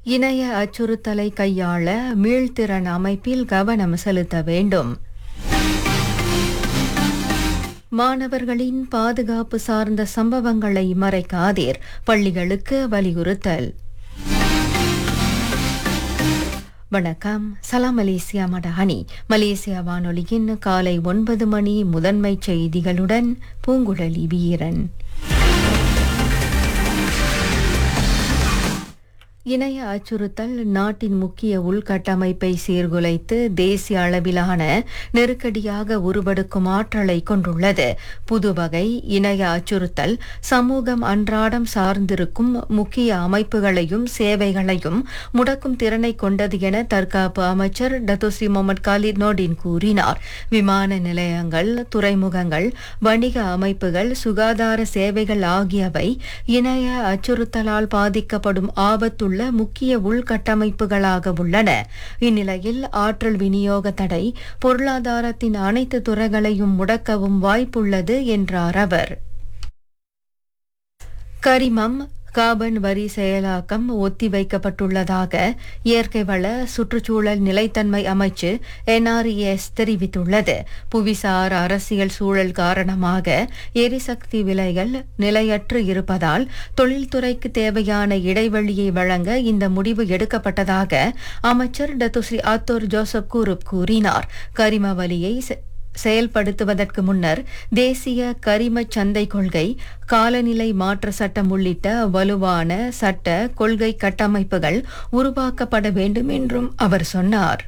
இணைய அச்சுறுத்தலை கையாள மீள்திறன் அமைப்பில் கவனம் செலுத்த வேண்டும் மாணவர்களின் பாதுகாப்பு சார்ந்த சம்பவங்களை மறைக்காதீர் பள்ளிகளுக்கு வலியுறுத்தல் வணக்கம் சலாம் மலேசியா மடானி மலேசியா வானொலியின் காலை ஒன்பது மணி முதன்மை செய்திகளுடன் பூங்குழலி வீரன் இணைய அச்சுறுத்தல் நாட்டின் முக்கிய உள்கட்டமைப்பை சீர்குலைத்து தேசிய அளவிலான நெருக்கடியாக உருவெடுக்கும் ஆற்றலை கொண்டுள்ளது புதுவகை இணைய அச்சுறுத்தல் சமூகம் அன்றாடம் சார்ந்திருக்கும் முக்கிய அமைப்புகளையும் சேவைகளையும் முடக்கும் திறனை கொண்டது என தற்காப்பு அமைச்சர் டத்துஸ்ரீ முகமது காலித் நோடின் கூறினார் விமான நிலையங்கள் துறைமுகங்கள் வணிக அமைப்புகள் சுகாதார சேவைகள் ஆகியவை இணைய அச்சுறுத்தலால் பாதிக்கப்படும் ஆபத்துள்ள முக்கிய உள்கட்டமைப்புகளாக உள்ளன இந்நிலையில் ஆற்றல் விநியோக தடை பொருளாதாரத்தின் அனைத்து துறைகளையும் முடக்கவும் வாய்ப்புள்ளது என்றார் அவர் கரிமம் கார்பன் வரி செயலாக்கம் ஒத்திவைக்கப்பட்டுள்ளதாக இயற்கை வள சுற்றுச்சூழல் நிலைத்தன்மை அமைச்சு என்ஆர்இஎஸ் தெரிவித்துள்ளது புவிசார் அரசியல் சூழல் காரணமாக எரிசக்தி விலைகள் நிலையற்று இருப்பதால் தொழில்துறைக்கு தேவையான இடைவெளியை வழங்க இந்த முடிவு எடுக்கப்பட்டதாக அமைச்சர் டத்துஸ்ரீ ஆத்தோர் ஜோசப் கூருப் கூறினார் கரிம வலியை செயல்படுத்துவதற்கு முன்னர் தேசிய கரிமச் சந்தை கொள்கை காலநிலை மாற்ற சட்டம் உள்ளிட்ட வலுவான சட்ட கொள்கை கட்டமைப்புகள் உருவாக்கப்பட வேண்டும் என்றும் அவர் சொன்னார்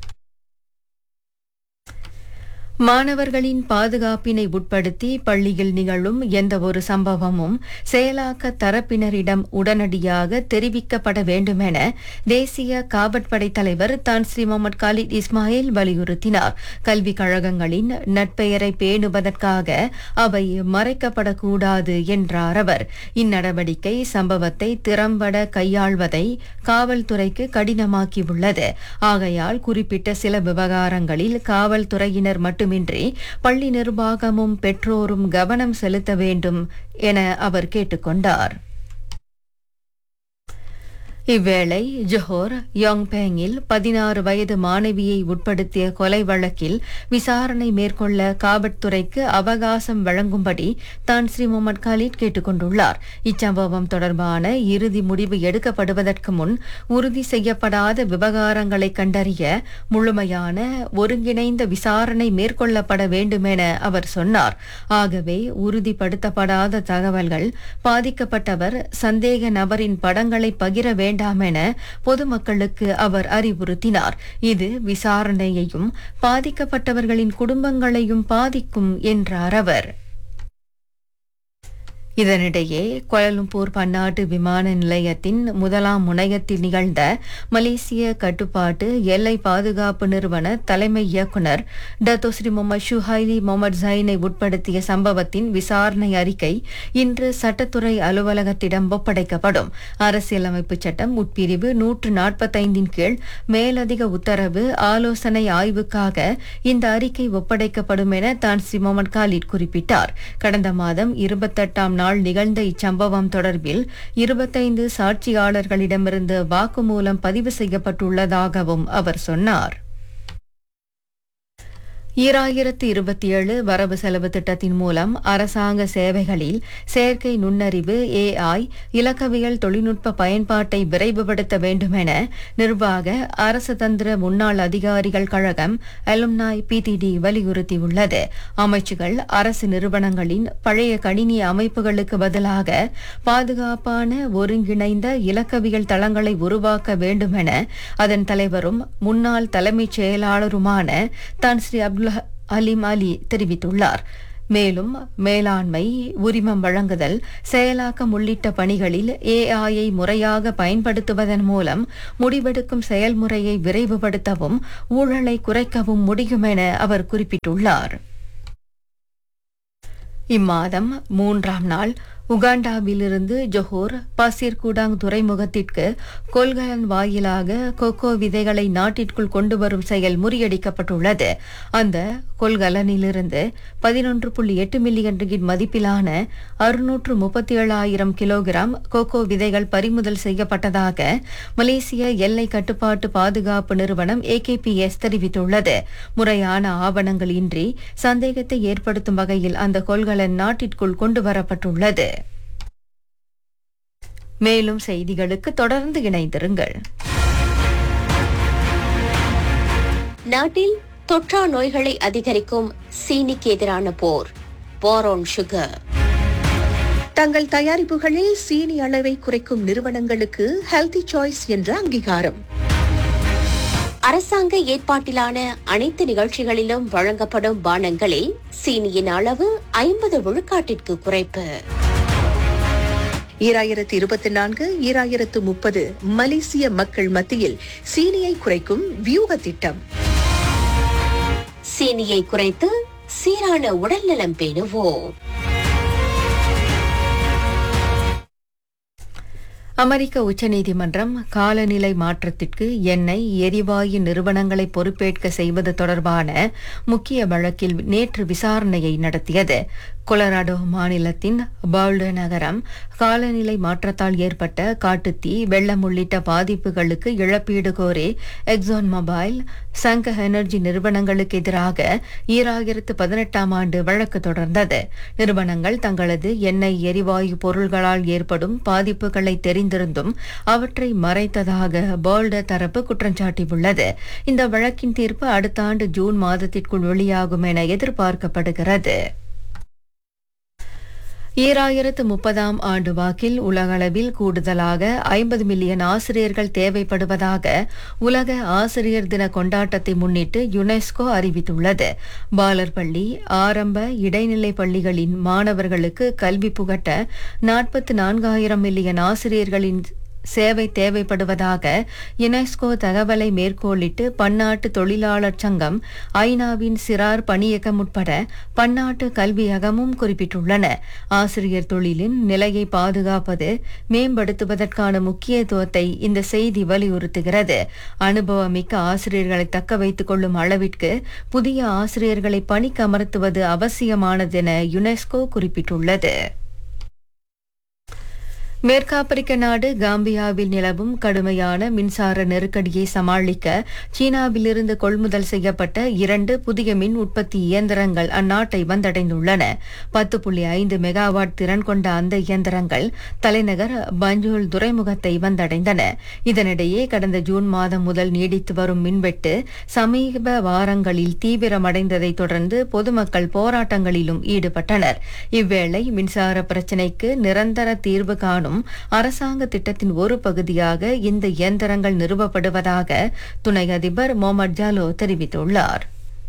மாணவர்களின் பாதுகாப்பினை உட்படுத்தி பள்ளியில் நிகழும் எந்த ஒரு சம்பவமும் செயலாக்க தரப்பினரிடம் உடனடியாக தெரிவிக்கப்பட வேண்டுமென தேசிய காவற்படை தலைவர் தான் ஸ்ரீ முகமது காலித் இஸ்மாயில் வலியுறுத்தினார் கல்விக் கழகங்களின் நட்பெயரை பேணுவதற்காக அவை மறைக்கப்படக்கூடாது என்றார் அவர் இந்நடவடிக்கை சம்பவத்தை திறம்பட கையாள்வதை காவல்துறைக்கு கடினமாக்கியுள்ளது ஆகையால் குறிப்பிட்ட சில விவகாரங்களில் காவல்துறையினர் மட்டும் மட்டுமின்றி பள்ளி நிர்வாகமும் பெற்றோரும் கவனம் செலுத்த வேண்டும் என அவர் கேட்டுக்கொண்டார் இவ்வேளை ஜொஹோர் யோங்பேங்கில் பதினாறு வயது மாணவியை உட்படுத்திய கொலை வழக்கில் விசாரணை மேற்கொள்ள காவல்துறைக்கு அவகாசம் வழங்கும்படி தான் ஸ்ரீ முகமது காலித் கேட்டுக் கொண்டுள்ளார் இச்சம்பவம் தொடர்பான இறுதி முடிவு எடுக்கப்படுவதற்கு முன் உறுதி செய்யப்படாத விவகாரங்களை கண்டறிய முழுமையான ஒருங்கிணைந்த விசாரணை மேற்கொள்ளப்பட வேண்டும் என அவர் சொன்னார் ஆகவே உறுதிப்படுத்தப்படாத தகவல்கள் பாதிக்கப்பட்டவர் சந்தேக நபரின் படங்களை பகிர வேண்டும் வேண்டாம் என பொதுமக்களுக்கு அவர் அறிவுறுத்தினார் இது விசாரணையையும் பாதிக்கப்பட்டவர்களின் குடும்பங்களையும் பாதிக்கும் என்றார் அவர் இதனிடையே கோலம்பூர் பன்னாட்டு விமான நிலையத்தின் முதலாம் முனையத்தில் நிகழ்ந்த மலேசிய கட்டுப்பாட்டு எல்லை பாதுகாப்பு நிறுவன தலைமை இயக்குநர் டத்தோஸ்ரீ முகமது ஷுஹைலி முகமது ஜைனை உட்படுத்திய சம்பவத்தின் விசாரணை அறிக்கை இன்று சட்டத்துறை அலுவலகத்திடம் ஒப்படைக்கப்படும் அரசியலமைப்பு சட்டம் உட்பிரிவு நூற்று நாற்பத்தைந்தின் கீழ் மேலதிக உத்தரவு ஆலோசனை ஆய்வுக்காக இந்த அறிக்கை ஒப்படைக்கப்படும் என தான் ஸ்ரீ முகமது காலிட் குறிப்பிட்டார் கடந்த மாதம் இருபத்தெட்டாம் நாள் நிகழ்ந்த இச்சம்பவம் தொடர்பில் இருபத்தைந்து சாட்சியாளர்களிடமிருந்து வாக்குமூலம் பதிவு செய்யப்பட்டுள்ளதாகவும் அவர் சொன்னார் ஈராயிரத்து இருபத்தி ஏழு வரவு செலவு திட்டத்தின் மூலம் அரசாங்க சேவைகளில் செயற்கை நுண்ணறிவு ஏஐ இலக்கவியல் தொழில்நுட்ப பயன்பாட்டை விரைவுபடுத்த வேண்டும் என நிர்வாக அரசு தந்திர முன்னாள் அதிகாரிகள் கழகம் அலும்னாய் பிடிடி வலியுறுத்தியுள்ளது அமைச்சுகள் அரசு நிறுவனங்களின் பழைய கணினி அமைப்புகளுக்கு பதிலாக பாதுகாப்பான ஒருங்கிணைந்த இலக்கவியல் தளங்களை உருவாக்க வேண்டும் என அதன் தலைவரும் முன்னாள் தலைமைச் செயலாளருமான தான் ஸ்ரீ அப்துல் அலிம் அலி தெரிவித்துள்ளார் மேலும் மேலாண்மை உரிமம் வழங்குதல் செயலாக்கம் உள்ளிட்ட பணிகளில் ஏஐயை முறையாக பயன்படுத்துவதன் மூலம் முடிவெடுக்கும் செயல்முறையை விரைவுபடுத்தவும் ஊழலை குறைக்கவும் முடியும் என அவர் குறிப்பிட்டுள்ளார் இம்மாதம் மூன்றாம் நாள் உகாண்டாவிலிருந்து ஜொஹோர் பசீர்குடாங் துறைமுகத்திற்கு கொள்கலன் வாயிலாக கொக்கோ விதைகளை நாட்டிற்குள் கொண்டு வரும் செயல் முறியடிக்கப்பட்டுள்ளது அந்த கொள்கலனிலிருந்து பதினொன்று புள்ளி எட்டு மில்லியன் ரிங்கிட் மதிப்பிலான அறுநூற்று முப்பத்தி ஏழாயிரம் கிலோகிராம் கொக்கோ விதைகள் பறிமுதல் செய்யப்பட்டதாக மலேசிய எல்லை கட்டுப்பாட்டு பாதுகாப்பு நிறுவனம் ஏகேபிஎஸ் தெரிவித்துள்ளது முறையான ஆவணங்கள் இன்றி சந்தேகத்தை ஏற்படுத்தும் வகையில் அந்த கொள்கலன் நாட்டிற்குள் கொண்டு வரப்பட்டுள்ளது மேலும் செய்திகளுக்கு தொடர்ந்து இணைந்திருங்கள் நாட்டில் தொற்றா நோய்களை அதிகரிக்கும் சீனிக்கு எதிரான போர் போரோன் சுகர் தங்கள் தயாரிப்புகளில் சீனி அளவை குறைக்கும் நிறுவனங்களுக்கு ஹெல்தி சாய்ஸ் என்ற அங்கீகாரம் அரசாங்க ஏற்பாட்டிலான அனைத்து நிகழ்ச்சிகளிலும் வழங்கப்படும் பானங்களில் சீனியின் அளவு ஐம்பது விழுக்காட்டிற்கு குறைப்பு ஈராயிரத்து இருபத்தி நான்கு ஈராயிரத்து முப்பது மலேசிய மக்கள் மத்தியில் சீனியை குறைக்கும் வியூக திட்டம் சீனியை குறைத்து சீரான உடல்நலம் பேணுவோம் அமெரிக்க உச்சநீதிமன்றம் காலநிலை மாற்றத்திற்கு எண்ணெய் எரிவாயு நிறுவனங்களை பொறுப்பேற்க செய்வது தொடர்பான முக்கிய வழக்கில் நேற்று விசாரணையை நடத்தியது கொலராடோ மாநிலத்தின் பவுல்டு நகரம் காலநிலை மாற்றத்தால் ஏற்பட்ட காட்டுத்தீ வெள்ளம் உள்ளிட்ட பாதிப்புகளுக்கு இழப்பீடு கோரி எக்ஸான் மொபைல் சங்க எனர்ஜி நிறுவனங்களுக்கு எதிராக ஈராயிரத்து பதினெட்டாம் ஆண்டு வழக்கு தொடர்ந்தது நிறுவனங்கள் தங்களது எண்ணெய் எரிவாயு பொருள்களால் ஏற்படும் பாதிப்புகளை தெரிந்திருந்தும் அவற்றை மறைத்ததாக போல்ட தரப்பு குற்றஞ்சாட்டியுள்ளது இந்த வழக்கின் தீர்ப்பு அடுத்த ஆண்டு ஜூன் மாதத்திற்குள் வெளியாகும் என எதிர்பார்க்கப்படுகிறது ஈராயிரத்து முப்பதாம் ஆண்டு வாக்கில் உலகளவில் கூடுதலாக ஐம்பது மில்லியன் ஆசிரியர்கள் தேவைப்படுவதாக உலக ஆசிரியர் தின கொண்டாட்டத்தை முன்னிட்டு யுனெஸ்கோ அறிவித்துள்ளது பாலர் பள்ளி ஆரம்ப இடைநிலை பள்ளிகளின் மாணவர்களுக்கு கல்வி புகட்ட நாற்பத்து நான்காயிரம் மில்லியன் ஆசிரியர்களின் சேவை தேவைப்படுவதாக யுனெஸ்கோ தகவலை மேற்கோளிட்டு பன்னாட்டு தொழிலாளர் சங்கம் ஐநாவின் சிறார் பணியகம் உட்பட பன்னாட்டு கல்வியகமும் குறிப்பிட்டுள்ளன ஆசிரியர் தொழிலின் நிலையை பாதுகாப்பது மேம்படுத்துவதற்கான முக்கியத்துவத்தை இந்த செய்தி வலியுறுத்துகிறது அனுபவமிக்க ஆசிரியர்களை தக்க வைத்துக் கொள்ளும் அளவிற்கு புதிய ஆசிரியர்களை பணிக்கு அமர்த்துவது அவசியமானதென யுனெஸ்கோ குறிப்பிட்டுள்ளது மேற்காப்பிரிக்க நாடு காம்பியாவில் நிலவும் கடுமையான மின்சார நெருக்கடியை சமாளிக்க சீனாவிலிருந்து கொள்முதல் செய்யப்பட்ட இரண்டு புதிய மின் உற்பத்தி இயந்திரங்கள் அந்நாட்டை வந்தடைந்துள்ளன பத்து புள்ளி ஐந்து மெகாவாட் திறன் கொண்ட அந்த இயந்திரங்கள் தலைநகர் பஞ்சூல் துறைமுகத்தை வந்தடைந்தன இதனிடையே கடந்த ஜூன் மாதம் முதல் நீடித்து வரும் மின்வெட்டு சமீப வாரங்களில் தீவிரமடைந்ததைத் தொடர்ந்து பொதுமக்கள் போராட்டங்களிலும் ஈடுபட்டனர் இவ்வேளை மின்சார பிரச்சினைக்கு நிரந்தர தீர்வு காணும் அரசாங்க திட்டத்தின் ஒரு பகுதியாக இந்த இயந்திரங்கள் நிறுவப்படுவதாக துணை அதிபர் மொஹமட் ஜாலோ தெரிவித்துள்ளார்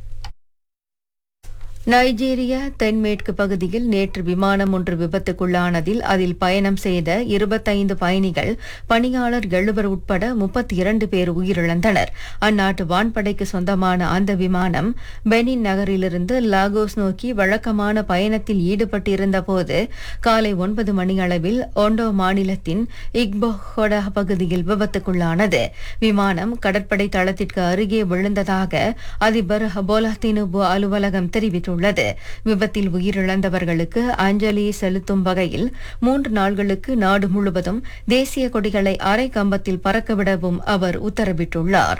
நைஜீரியா தென்மேற்கு பகுதியில் நேற்று விமானம் ஒன்று விபத்துக்குள்ளானதில் அதில் பயணம் செய்த இருபத்தைந்து பயணிகள் பணியாளர் எழுவர் உட்பட முப்பத்தி இரண்டு பேர் உயிரிழந்தனர் அந்நாட்டு வான்படைக்கு சொந்தமான அந்த விமானம் பெனின் நகரிலிருந்து லாகோஸ் நோக்கி வழக்கமான பயணத்தில் ஈடுபட்டிருந்த போது காலை ஒன்பது மணியளவில் ஒண்டோ மாநிலத்தின் இக்போஹோடா பகுதியில் விபத்துக்குள்ளானது விமானம் கடற்படை தளத்திற்கு அருகே விழுந்ததாக அதிபர் போலா தினுபு அலுவலகம் தெரிவித்துள்ளது உள்ளது விபத்தில் உயிரிழந்தவர்களுக்கு அஞ்சலி செலுத்தும் வகையில் மூன்று நாள்களுக்கு நாடு முழுவதும் தேசிய கொடிகளை அரை கம்பத்தில் பறக்கவிடவும் அவர் உத்தரவிட்டுள்ளார்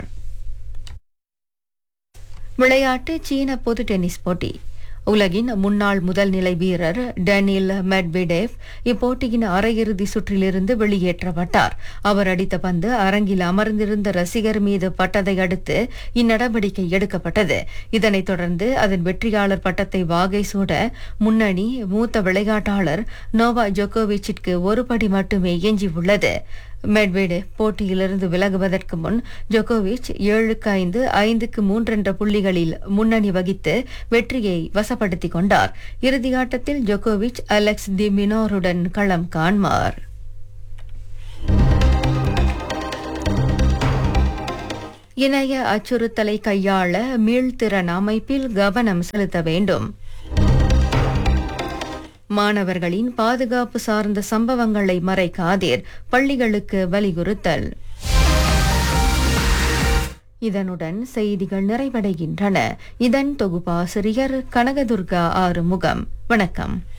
விளையாட்டு சீன பொது டென்னிஸ் போட்டி உலகின் முன்னாள் முதல் நிலை வீரர் டேனியல் மெட்வெடேவ் இப்போட்டியின் அரையிறுதி சுற்றிலிருந்து வெளியேற்றப்பட்டார் அவர் அடித்த பந்து அரங்கில் அமர்ந்திருந்த ரசிகர் மீது பட்டதை அடுத்து இந்நடவடிக்கை எடுக்கப்பட்டது இதனைத் தொடர்ந்து அதன் வெற்றியாளர் பட்டத்தை வாகை சூட முன்னணி மூத்த விளையாட்டாளர் நோவா ஜோகோவிச்சிற்கு ஒரு படி மட்டுமே எஞ்சியுள்ளது மெட்வெடேவ் போட்டியிலிருந்து விலகுவதற்கு முன் ஜோகோவிச் ஏழுக்கு ஐந்து ஐந்துக்கு மூன்று என்ற புள்ளிகளில் முன்னணி வகித்து வெற்றியை வசப்படுத்திக் கொண்டார் இறுதியாட்டத்தில் ஜோகோவிச் அலெக்ஸ் தி மினோருடன் களம் காண்பார் இணைய அச்சுறுத்தலை கையாள மீள்திறன் அமைப்பில் கவனம் செலுத்த வேண்டும் மாணவர்களின் பாதுகாப்பு சார்ந்த சம்பவங்களை மறைக்காதீர் பள்ளிகளுக்கு வலியுறுத்தல் இதனுடன் செய்திகள் நிறைவடைகின்றன இதன் தொகுப்பாசிரியர் கனகதுர்கா ஆறுமுகம் வணக்கம்